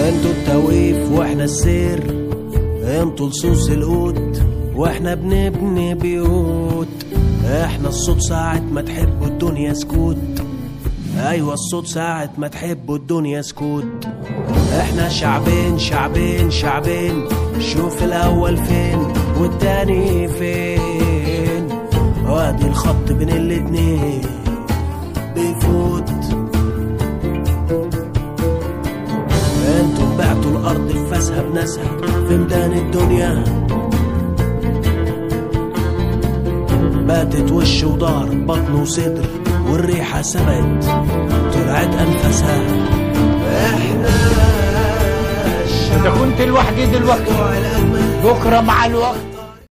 انتوا التوقيف واحنا السير انتوا لصوص القوت واحنا بنبني بيوت احنا الصوت ساعة ما تحبوا الدنيا سكوت ايوه الصوت ساعة ما تحبوا الدنيا سكوت احنا شعبين شعبين شعبين شوف الاول فين والتاني فين وادي الخط بين الاتنين بيفوت انتوا بعتوا الارض بفاسها بناسها في ميدان الدنيا باتت وش وضهر بطن وصدر والريحة سبقت طلعت أنفاسها احنا إذا كنت لوحدي دلوقتي بكرة مع الوقت